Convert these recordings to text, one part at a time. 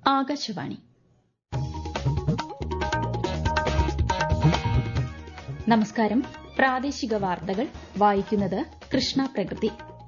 ആകാശവാണി നമസ്കാരം പ്രാദേശിക വാർത്തകൾ വായിക്കുന്നത് കൃഷ്ണ പ്രകൃതി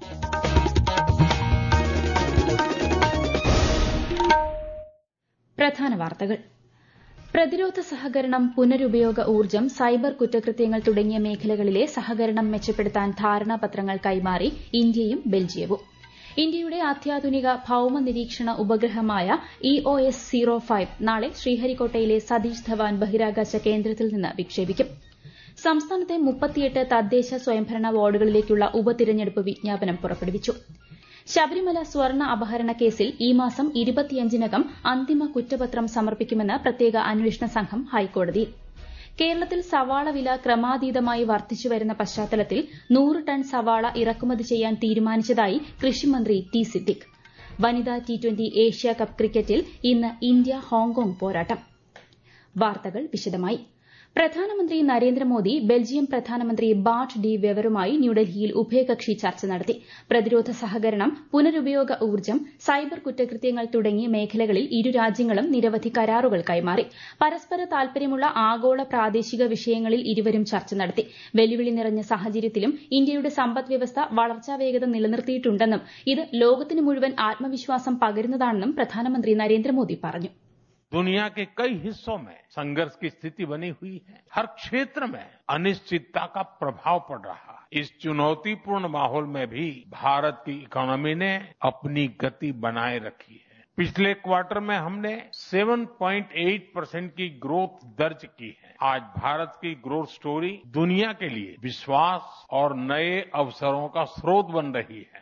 പ്രധാന വാർത്തകൾ പ്രതിരോധ സഹകരണം പുനരുപയോഗ ഊർജ്ജം സൈബർ കുറ്റകൃത്യങ്ങൾ തുടങ്ങിയ മേഖലകളിലെ സഹകരണം മെച്ചപ്പെടുത്താൻ ധാരണാപത്രങ്ങൾ കൈമാറി ഇന്ത്യയും ബെൽജിയവും ഇന്ത്യയുടെ അത്യാധുനിക ഭൌമ നിരീക്ഷണ ഉപഗ്രഹമായ E O S zero five നാളെ ശ്രീഹരിക്കോട്ടയിലെ സതീഷ് ധവാൻ ബഹിരാകാശ കേന്ദ്രത്തിൽ നിന്ന് വിക്ഷേപിക്കും സംസ്ഥാനത്തെ മുപ്പത്തിയെട്ട് തദ്ദേശ സ്വയംഭരണ വാർഡുകളിലേക്കുള്ള ഉപതിരഞ്ഞെടുപ്പ് വിജ്ഞാപനം പുറപ്പെടുവിച്ചു ശബരിമല സ്വർണ്ണ അപഹരണ കേസിൽ ഈ മാസം ഇരുപത്തിയഞ്ചിനകം അന്തിമ കുറ്റപത്രം സമർപ്പിക്കുമെന്ന് പ്രത്യേക അന്വേഷണ സംഘം ഹൈക്കോടതിയിൽ കേരളത്തിൽ സവാള വില ക്രമാതീതമായി വർദ്ധിച്ചുവരുന്ന പശ്ചാത്തലത്തിൽ നൂറ് ടൺ സവാള ഇറക്കുമതി ചെയ്യാൻ തീരുമാനിച്ചതായി കൃഷിമന്ത്രി ടി സിദ്ദിഖ് വനിതാ ടി ട്വന്റി ഏഷ്യ കപ്പ് ക്രിക്കറ്റിൽ ഇന്ന് ഇന്ത്യ ഹോങ്കോങ് പോരാട്ടം വാർത്തകൾ വിശദമായി പ്രധാനമന്ത്രി നരേന്ദ്രമോദി ബെൽജിയം പ്രധാനമന്ത്രി ബാർട്ട് ഡി വെവറുമായി ന്യൂഡൽഹിയിൽ ഉഭയകക്ഷി ചർച്ച നടത്തി പ്രതിരോധ സഹകരണം പുനരുപയോഗ ഊർജ്ജം സൈബർ കുറ്റകൃത്യങ്ങൾ തുടങ്ങിയ മേഖലകളിൽ ഇരു രാജ്യങ്ങളും നിരവധി കരാറുകൾ കൈമാറി പരസ്പര താൽപര്യമുള്ള ആഗോള പ്രാദേശിക വിഷയങ്ങളിൽ ഇരുവരും ചർച്ച നടത്തി വെല്ലുവിളി നിറഞ്ഞ സാഹചര്യത്തിലും ഇന്ത്യയുടെ സമ്പദ് വ്യവസ്ഥ വളർച്ചാ വേഗത നിലനിർത്തിയിട്ടുണ്ടെന്നും ഇത് ലോകത്തിന് മുഴുവൻ ആത്മവിശ്വാസം പകരുന്നതാണെന്നും പ്രധാനമന്ത്രി നരേന്ദ്രമോദി പറഞ്ഞു दुनिया के कई हिस्सों में संघर्ष की स्थिति बनी हुई है हर क्षेत्र में अनिश्चितता का प्रभाव पड़ रहा है इस चुनौतीपूर्ण माहौल में भी भारत की इकोनॉमी ने अपनी गति बनाए रखी है पिछले क्वार्टर में हमने 7.8 परसेंट की ग्रोथ दर्ज की है आज भारत की ग्रोथ स्टोरी दुनिया के लिए विश्वास और नए अवसरों का स्रोत बन रही है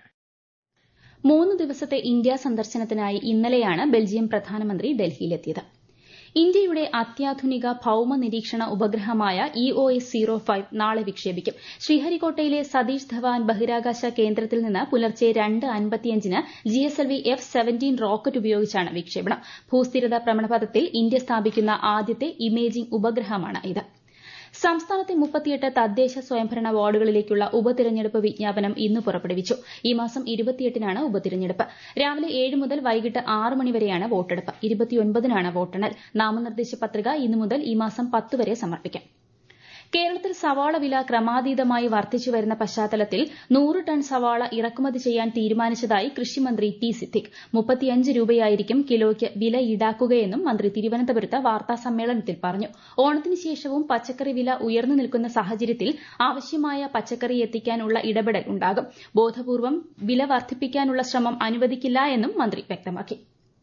മൂന്ന് ദിവസത്തെ ഇന്ത്യ സന്ദർശനത്തിനായി ഇന്നലെയാണ് ബെൽജിയം പ്രധാനമന്ത്രി ഡൽഹിയിലെത്തിയത് ഇന്ത്യയുടെ അത്യാധുനിക ഭൌമ നിരീക്ഷണ ഉപഗ്രഹമായ E O S zero five നാളെ വിക്ഷേപിക്കും ശ്രീഹരിക്കോട്ടയിലെ സതീഷ് ധവാൻ ബഹിരാകാശ കേന്ദ്രത്തിൽ നിന്ന് പുലർച്ചെ രണ്ട് അൻപത്തിയഞ്ചിന് G S L V F seventeen rocket ഉപയോഗിച്ചാണ് വിക്ഷേപണം ഭൂസ്ഥിരത ഭ്രമണപഥത്തിൽ ഇന്ത്യ സ്ഥാപിക്കുന്ന ആദ്യത്തെ ഇമേജിംഗ് ഉപഗ്രഹമാണ് ഇത് സംസ്ഥാനത്തെ മുപ്പത്തിയെട്ട് തദ്ദേശ സ്വയംഭരണ വാർഡുകളിലേക്കുള്ള ഉപതിരഞ്ഞെടുപ്പ് വിജ്ഞാപനം ഇന്ന് പുറപ്പെടുവിച്ചു ഈ മാസം ഇരുപത്തിയെട്ടിനാണ് ഉപതിരഞ്ഞെടുപ്പ് രാവിലെ ഏഴ് മുതൽ വൈകിട്ട് ആറ് മണിവരെയാണ് വോട്ടെടുപ്പ് ഇരുപത്തിയൊൻപതിനാണ് വോട്ടെണ്ണൽ നാമനിർദ്ദേശ പത്രിക ഇന്നു മുതൽ ഈ മാസം പത്ത് വരെ സമർപ്പിക്കാം കേരളത്തിൽ സവാള വില ക്രമാതീതമായി വർദ്ധിച്ചു വരുന്ന പശ്ചാത്തലത്തിൽ നൂറ് ടൺ സവാള ഇറക്കുമതി ചെയ്യാൻ തീരുമാനിച്ചതായി കൃഷിമന്ത്രി ടി സിദ്ദിഖ് മുപ്പത്തിയഞ്ച് രൂപയായിരിക്കും കിലോയ്ക്ക് വില ഈടാക്കുകയെന്നും മന്ത്രി തിരുവനന്തപുരത്ത് വാർത്താ സമ്മേളനത്തിൽ പറഞ്ഞു ഓണത്തിന് ശേഷവും പച്ചക്കറി വില ഉയർന്നു നിൽക്കുന്ന സാഹചര്യത്തിൽ ആവശ്യമായ പച്ചക്കറി എത്തിക്കാനുള്ള ഇടപെടൽ ഉണ്ടാകും ബോധപൂർവം വില വർദ്ധിപ്പിക്കാനുള്ള ശ്രമം അനുവദിക്കില്ല എന്നും മന്ത്രി വ്യക്തമാക്കി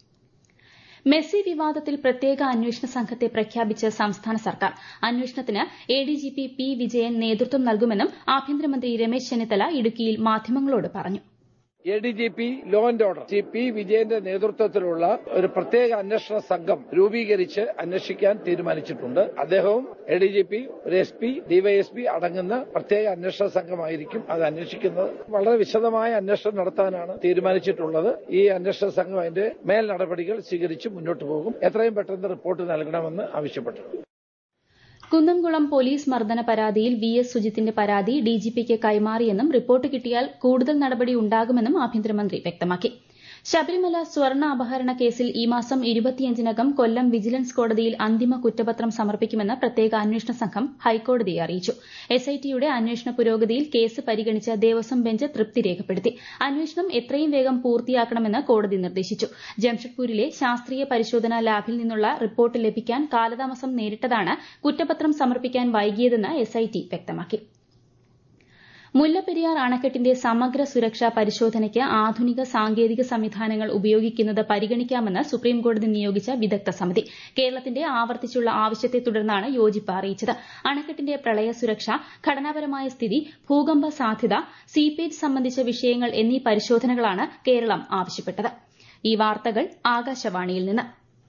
മെസ്സി വിവാദത്തിൽ പ്രത്യേക അന്വേഷണ സംഘത്തെ പ്രഖ്യാപിച്ച് സംസ്ഥാന സർക്കാർ അന്വേഷണത്തിന് എഡിജിപി പി വിജയൻ നേതൃത്വം നൽകുമെന്നും ആഭ്യന്തരമന്ത്രി രമേശ് ചെന്നിത്തല ഇടുക്കിയിൽ മാധ്യമങ്ങളോട് പറഞ്ഞു A D G P law and order C P വിജയന്റെ നേതൃത്വത്തിലുള്ള ഒരു പ്രത്യേക അന്വേഷണ സംഘം രൂപീകരിച്ച് അന്വേഷിക്കാൻ തീരുമാനിച്ചിട്ടുണ്ട് അദ്ദേഹവും എ ഡി ജി പി ഒരു എസ് പി ഡിവൈഎസ്പി അടങ്ങുന്ന പ്രത്യേക അന്വേഷണ സംഘമായിരിക്കും അത് അന്വേഷിക്കുന്നത് വളരെ വിശദമായ അന്വേഷണം നടത്താനാണ് തീരുമാനിച്ചിട്ടുള്ളത് ഈ അന്വേഷണ സംഘം അതിന്റെ മേൽ നടപടികൾ സ്വീകരിച്ച് മുന്നോട്ട് പോകും എത്രയും പെട്ടെന്ന് റിപ്പോർട്ട് നൽകണമെന്ന് ആവശ്യപ്പെട്ടിട്ടുണ്ട് കുന്നംകുളം പോലീസ് മർദ്ദന പരാതിയിൽ വി എസ് സുജിത്തിന്റെ പരാതി ഡിജിപിക്ക് കൈമാറിയെന്നും റിപ്പോർട്ട് കിട്ടിയാൽ കൂടുതൽ നടപടി ഉണ്ടാകുമെന്നും ആഭ്യന്തരമന്ത്രി വ്യക്തമാക്കി ശബരിമല സ്വർണ്ണ അപഹരണ കേസിൽ ഈ മാസം ഇരുപത്തിയഞ്ചിനകം കൊല്ലം വിജിലൻസ് കോടതിയിൽ അന്തിമ കുറ്റപത്രം സമർപ്പിക്കുമെന്ന് പ്രത്യേക അന്വേഷണ സംഘം ഹൈക്കോടതിയെ അറിയിച്ചു എസ്ഐടിയുടെ അന്വേഷണ പുരോഗതിയിൽ കേസ് പരിഗണിച്ച ദേവസ്വം ബെഞ്ച് തൃപ്തി രേഖപ്പെടുത്തി അന്വേഷണം എത്രയും വേഗം പൂർത്തിയാക്കണമെന്ന് കോടതി നിർദ്ദേശിച്ചു ജംഷഡ്പൂരിലെ ശാസ്ത്രീയ പരിശോധനാ ലാബിൽ നിന്നുള്ള റിപ്പോർട്ട് ലഭിക്കാൻ കാലതാമസം നേരിട്ടതാണ് കുറ്റപത്രം സമർപ്പിക്കാൻ വൈകിയതെന്ന് എസ്ഐടി വ്യക്തമാക്കി മുല്ലപ്പെരിയാർ അണക്കെട്ടിന്റെ സമഗ്ര സുരക്ഷാ പരിശോധനയ്ക്ക് ആധുനിക സാങ്കേതിക സംവിധാനങ്ങൾ ഉപയോഗിക്കുന്നത് പരിഗണിക്കാമെന്ന് സുപ്രീംകോടതി നിയോഗിച്ച വിദഗ്ധ സമിതി കേരളത്തിന്റെ ആവർത്തിച്ചുള്ള ആവശ്യത്തെ തുടർന്നാണ് യോജിപ്പ് അറിയിച്ചത് അണക്കെട്ടിന്റെ പ്രളയ സുരക്ഷ ഘടനാപരമായ സ്ഥിതി ഭൂകമ്പ സാധ്യത സീപ്പേജ് സംബന്ധിച്ച വിഷയങ്ങൾ എന്നീ പരിശോധനകളാണ് കേരളം ആവശ്യപ്പെട്ടത് ഈ വാർത്തകൾ ആകാശവാണിയിൽ നിന്ന്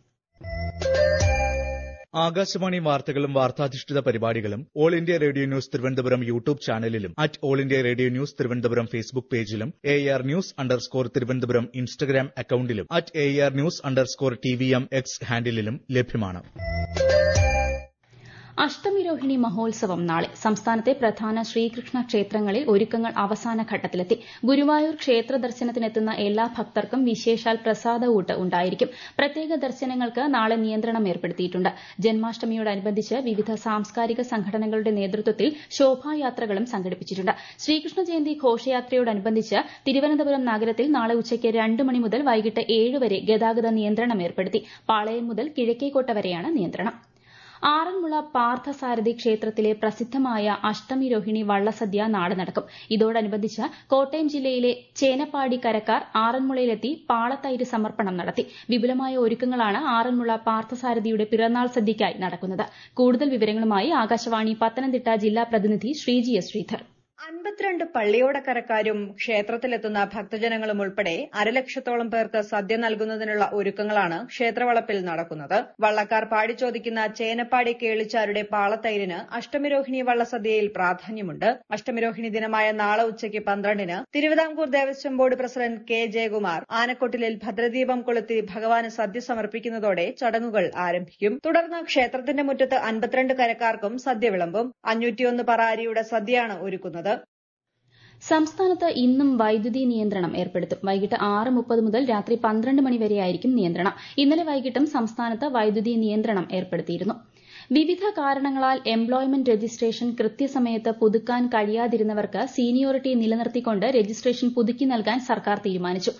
ആകാശവാണി വാർത്തകളും വാർത്താധിഷ്ഠിത പരിപാടികളും all India radio news Thiruvananthapuram YouTube ചാനലിലും at all India radio news Thiruvananthapuram Facebook പേജിലും A R news underscore Thiruvananthapuram Instagram അക്കൌണ്ടിലും at A R news underscore T V M X ഹാൻഡിലും ലഭ്യമാണ് അഷ്ടമിരോഹിണി മഹോത്സവം നാളെ സംസ്ഥാനത്തെ പ്രധാന ശ്രീകൃഷ്ണ ക്ഷേത്രങ്ങളിൽ ഒരുക്കങ്ങൾ അവസാന ഘട്ടത്തിലെത്തി ഗുരുവായൂർ ക്ഷേത്ര ദർശനത്തിനെത്തുന്ന എല്ലാ ഭക്തർക്കും വിശേഷാൽ പ്രസാദഊട്ട് ഉണ്ടായിരിക്കും പ്രത്യേക ദർശനങ്ങൾക്ക് നാളെ നിയന്ത്രണം ഏർപ്പെടുത്തിയിട്ടുണ്ട് ജന്മാഷ്ടമിയോടനുബന്ധിച്ച് വിവിധ സാംസ്കാരിക സംഘടനകളുടെ നേതൃത്വത്തിൽ ശോഭായാത്രകളും സംഘടിപ്പിച്ചിട്ടുണ്ട് ശ്രീകൃഷ്ണ ജയന്തി ഘോഷയാത്രയോടനുബന്ധിച്ച് തിരുവനന്തപുരം നഗരത്തിൽ നാളെ ഉച്ചയ്ക്ക് രണ്ട് മണി മുതൽ വൈകിട്ട് ഏഴ് വരെ ഗതാഗത നിയന്ത്രണം ഏർപ്പെടുത്തി പാളയം മുതൽ കിഴക്കേക്കോട്ട വരെയാണ് നിയന്ത്രണം ആറന്മുള പാർത്ഥസാരഥി ക്ഷേത്രത്തിലെ പ്രസിദ്ധമായ അഷ്ടമി രോഹിണി വള്ളസദ്യ നാളെ നടക്കും ഇതോടനുബന്ധിച്ച് കോട്ടയം ജില്ലയിലെ ചേനപ്പാടി കരക്കാർ ആറന്മുളയിലെത്തി പാളത്തൈര് സമർപ്പണം നടത്തി വിപുലമായ ഒരുക്കങ്ങളാണ് ആറന്മുള പാർത്ഥസാരഥിയുടെ പിറന്നാൾ സദ്യയ്ക്കായി നടക്കുന്നത് കൂടുതൽ വിവരങ്ങളുമായി ആകാശവാണി പത്തനംതിട്ട ജില്ലാ പ്രതിനിധി ശ്രീജി എസ് ശ്രീധർ അൻപത്തിരണ്ട് പള്ളിയോടക്കരക്കാരും ക്ഷേത്രത്തിലെത്തുന്ന ഭക്തജനങ്ങളും ഉൾപ്പെടെ അരലക്ഷത്തോളം പേർക്ക് സദ്യ നൽകുന്നതിനുള്ള ഒരുക്കങ്ങളാണ് ക്ഷേത്രവളപ്പിൽ നടക്കുന്നത് വള്ളക്കാർ പാടിച്ചോദിക്കുന്ന ചേനപ്പാടി കേളിച്ചാരുടെ പാളത്തൈരിന് അഷ്ടമിരോഹിണി വള്ളസദ്യയിൽ പ്രാധാന്യമുണ്ട് അഷ്ടമിരോഹിണി ദിനമായ നാളെ ഉച്ചയ്ക്ക് പന്ത്രണ്ടിന് Thiruvithamkoor Devaswom board president K Jayakumar ആനക്കൊട്ടിലിൽ ഭദ്രദീപം കൊളുത്തി ഭഗവാന് സദ്യ സമർപ്പിക്കുന്നതോടെ ചടങ്ങുകൾ ആരംഭിക്കും തുടർന്ന് ക്ഷേത്രത്തിന്റെ മുറ്റത്ത് അൻപത്തിരണ്ട് കരക്കാർക്കും സദ്യ വിളമ്പും അഞ്ഞൂറ്റിയൊന്ന് പറ അരിയുടെ സദ്യയാണ് ഒരുക്കുന്നത് സംസ്ഥാനത്ത് ഇന്നും വൈദ്യുതി നിയന്ത്രണം ഏർപ്പെടുത്തും വൈകിട്ട് ആറ് മുപ്പത് മുതൽ രാത്രി പന്ത്രണ്ട് മണി വരെയായിരിക്കും നിയന്ത്രണം ഇന്നലെ വൈകിട്ടും സംസ്ഥാനത്ത് വൈദ്യുതി നിയന്ത്രണം ഏർപ്പെടുത്തിയിരുന്നു വിവിധ കാരണങ്ങളാൽ എംപ്ലോയ്മെന്റ് രജിസ്ട്രേഷൻ കൃത്യസമയത്ത് പുതുക്കാൻ കഴിയാതിരുന്നവർക്ക് സീനിയോറിറ്റി നിലനിർത്തിക്കൊണ്ട് രജിസ്ട്രേഷൻ പുതുക്കി നൽകാൻ സർക്കാർ തീരുമാനിച്ചു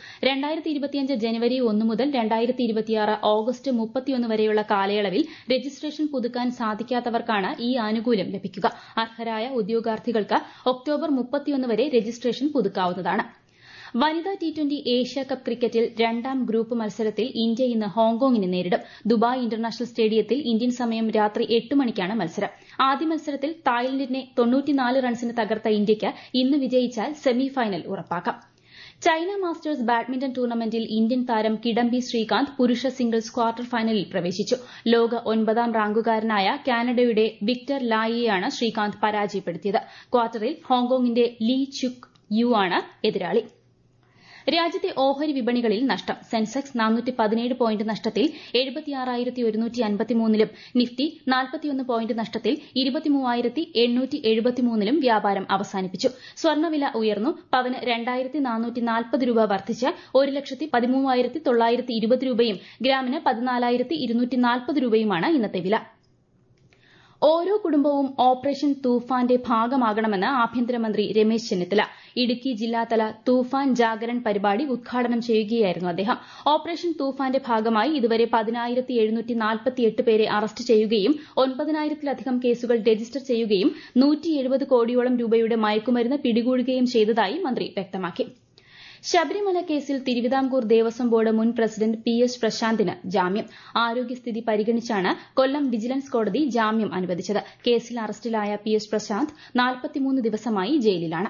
ജനുവരി ഒന്ന് മുതൽ ഓഗസ്റ്റ് മുപ്പത്തിയൊന്ന് വരെയുള്ള കാലയളവിൽ രജിസ്ട്രേഷൻ പുതുക്കാൻ സാധിക്കാത്തവർക്കാണ് ഈ ആനുകൂല്യം ലഭിക്കുക അർഹരായ ഉദ്യോഗാർത്ഥികൾക്ക് ഒക്ടോബർ മുപ്പത്തിയൊന്ന് വരെ രജിസ്ട്രേഷൻ പുതുക്കാവുന്നതാണ് വനിതാ ടി ട്വന്റി ഏഷ്യ കപ്പ് ക്രിക്കറ്റിൽ രണ്ടാം ഗ്രൂപ്പ് മത്സരത്തിൽ ഇന്ത്യ ഇന്ന് ഹോങ്കോങ്ങിനെ നേരിടും ദുബായ് ഇന്റർനാഷണൽ സ്റ്റേഡിയത്തിൽ ഇന്ത്യൻ സമയം രാത്രി എട്ട് മണിക്കാണ് മത്സരം ആദ്യ മത്സരത്തിൽ തായ്ലൻഡിനെ റൺസിന് തകർത്ത ഇന്ത്യയ്ക്ക് ഇന്ന് വിജയിച്ചാൽ സെമി ഫൈനൽ ഉറപ്പാക്കാം ചൈന മാസ്റ്റേഴ്സ് ബാഡ്മിന്റൺ ടൂർണമെന്റിൽ ഇന്ത്യൻ താരം കിഡംബി ശ്രീകാന്ത് പുരുഷ സിംഗിൾസ് ക്വാർട്ടർ ഫൈനലിൽ പ്രവേശിച്ചു ലോക ഒൻപതാം റാങ്കുകാരനായ കാനഡയുടെ വിക്ടർ ലായിയെയാണ് ശ്രീകാന്ത് പരാജയപ്പെടുത്തിയത് ക്വാർട്ടറിൽ ഹോങ്കോങ്ങിന്റെ ലീ ചുക് യു ആണ് എതിരാളി രാജ്യത്തെ ഓഹരി വിപണികളിൽ നഷ്ടം സെൻസെക്സ് നാനൂറ്റി പതിനേഴ് പോയിന്റ് നഷ്ടത്തിൽ എഴുപത്തിയാറായിരത്തി ഒരുന്നൂറ്റി അൻപത്തിമൂന്നിലും നിഫ്റ്റി നാൽപ്പത്തിയൊന്ന് പോയിന്റ് നഷ്ടത്തിൽ ഇരുപത്തിമൂവായിരത്തി എണ്ണൂറ്റി എഴുപത്തിമൂന്നിലും വ്യാപാരം അവസാനിപ്പിച്ചു സ്വർണ്ണവില ഉയർന്നു പവന് രണ്ടായിരത്തി നാനൂറ്റി നാൽപ്പത് രൂപ വർദ്ധിച്ച് ഒരു ലക്ഷത്തി പതിമൂവായിരത്തി തൊള്ളായിരത്തി ഇരുപത് രൂപയും ഗ്രാമിന് പതിനാലായിരത്തി ഇരുന്നൂറ്റി നാൽപ്പത് രൂപയുമാണ് ഇന്നത്തെ വില ഓരോ കുടുംബവും ഓപ്പറേഷൻ തൂഫാന്റെ ഭാഗമാകണമെന്ന് ആഭ്യന്തരമന്ത്രി രമേശ് ചെന്നിത്തല ഇടുക്കി ജില്ലാതല തൂഫാൻ ജാഗരൺ പരിപാടി ഉദ്ഘാടനം ചെയ്യുകയായിരുന്നു അദ്ദേഹം ഓപ്പറേഷൻ തൂഫാന്റെ ഭാഗമായി ഇതുവരെ പതിനായിരത്തി എഴുന്നൂറ്റി നാൽപ്പത്തിയെട്ട് പേരെ അറസ്റ്റ് ചെയ്യുകയും ഒൻപതിനായിരത്തിലധികം കേസുകൾ രജിസ്റ്റർ ചെയ്യുകയും നൂറ്റി എഴുപത് കോടിയോളം രൂപയുടെ മയക്കുമരുന്ന് പിടികൂടുകയും ചെയ്തതായി മന്ത്രി വ്യക്തമാക്കി ശബരിമല കേസിൽ തിരുവിതാംകൂർ ദേവസ്വം ബോർഡ് മുൻ പ്രസിഡന്റ് പി എസ് പ്രശാന്തിന് ജാമ്യം ആരോഗ്യസ്ഥിതി പരിഗണിച്ചാണ് കൊല്ലം വിജിലൻസ് കോടതി ജാമ്യം അനുവദിച്ചത് കേസിൽ അറസ്റ്റിലായ പി എസ് പ്രശാന്ത് നാൽപ്പത്തിമൂന്ന് ദിവസമായി ജയിലിലാണ്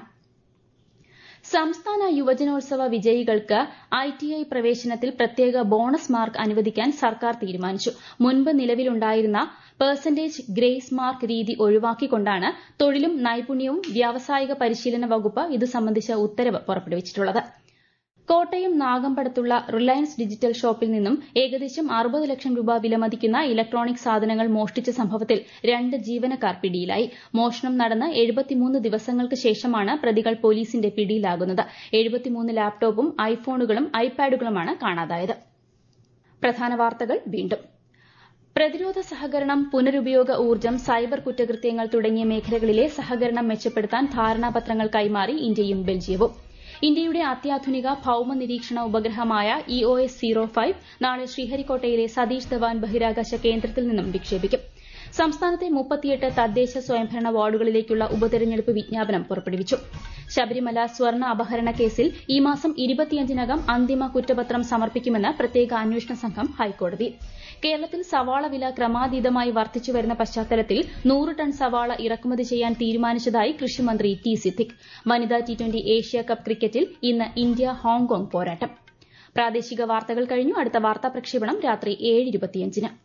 സംസ്ഥാന യുവജനോത്സവ വിജയികൾക്ക് ഐടിഐ പ്രവേശനത്തിൽ പ്രത്യേക ബോണസ് മാർക്ക് അനുവദിക്കാൻ സർക്കാർ തീരുമാനിച്ചു മുൻപ് നിലവിലുണ്ടായിരുന്ന പെർസെന്റേജ് ഗ്രേസ് മാർക്ക് രീതി ഒഴിവാക്കിക്കൊണ്ടാണ് തൊഴിലും നൈപുണ്യവും വ്യാവസായിക പരിശീലന വകുപ്പ് ഇത് സംബന്ധിച്ച ഉത്തരവ് പുറപ്പെടുവിച്ചിട്ടുള്ളത് കോട്ടയം നാഗമ്പടത്തുള്ള റിലയൻസ് ഡിജിറ്റൽ ഷോപ്പിൽ നിന്നും ഏകദേശം അറുപത് ലക്ഷം രൂപ വിലമതിക്കുന്ന ഇലക്ട്രോണിക് സാധനങ്ങൾ മോഷ്ടിച്ച സംഭവത്തിൽ രണ്ട് ജീവനക്കാർ പിടിയിലായി മോഷണം നടന്ന് എഴുപത്തിമൂന്ന് ദിവസങ്ങൾക്ക് ശേഷമാണ് പ്രതികൾ പോലീസിന്റെ പിടിയിലാകുന്നത് എഴുപത്തിമൂന്ന് ലാപ്ടോപ്പും ഐഫോണുകളും ഐപാഡുകളുമാണ് കാണാതായത് പ്രധാന വാർത്തകൾ വീണ്ടും പ്രതിരോധ സഹകരണം പുനരുപയോഗ ഊർജ്ജം സൈബർ കുറ്റകൃത്യങ്ങൾ തുടങ്ങിയ മേഖലകളിലെ സഹകരണം മെച്ചപ്പെടുത്താൻ ധാരണാപത്രങ്ങൾ കൈമാറി ഇന്ത്യയും ബെൽജിയവും ഇന്ത്യയുടെ അത്യാധുനിക ഭൌമ നിരീക്ഷണ ഉപഗ്രഹമായ E O S zero five നാളെ ശ്രീഹരിക്കോട്ടയിലെ സതീഷ് ധവാൻ ബഹിരാകാശ കേന്ദ്രത്തിൽ നിന്നും വിക്ഷേപിക്കും സംസ്ഥാനത്തെ മുപ്പത്തിയെട്ട് തദ്ദേശ സ്വയംഭരണ വാർഡുകളിലേക്കുള്ള ഉപതെരഞ്ഞെടുപ്പ് വിജ്ഞാപനം പുറപ്പെടുവിച്ചു ശബരിമല സ്വർണ്ണ അപഹരണ കേസിൽ ഈ മാസം ഇരുപത്തിയഞ്ചിനകം അന്തിമ കുറ്റപത്രം സമർപ്പിക്കുമെന്ന് പ്രത്യേക അന്വേഷണ സംഘം ഹൈക്കോടതിയിൽ കേരളത്തിൽ സവാള വില ക്രമാതീതമായി വർദ്ധിച്ചുവരുന്ന പശ്ചാത്തലത്തിൽ നൂറ് ടൺ സവാള ഇറക്കുമതി ചെയ്യാൻ തീരുമാനിച്ചതായി കൃഷിമന്ത്രി ടി സിദ്ദിഖ് വനിതാ ടി ട്വന്റി ഏഷ്യ കപ്പ് ക്രിക്കറ്റിൽ ഇന്ന് ഇന്ത്യ ഹോങ്കോങ് പോരാട്ടം പ്രാദേശിക വാർത്തകൾ കഴിഞ്ഞു അടുത്ത വാർത്താ പ്രക്ഷേപണം രാത്രി ഏഴ് ഇരുപത്തിയഞ്ചിന്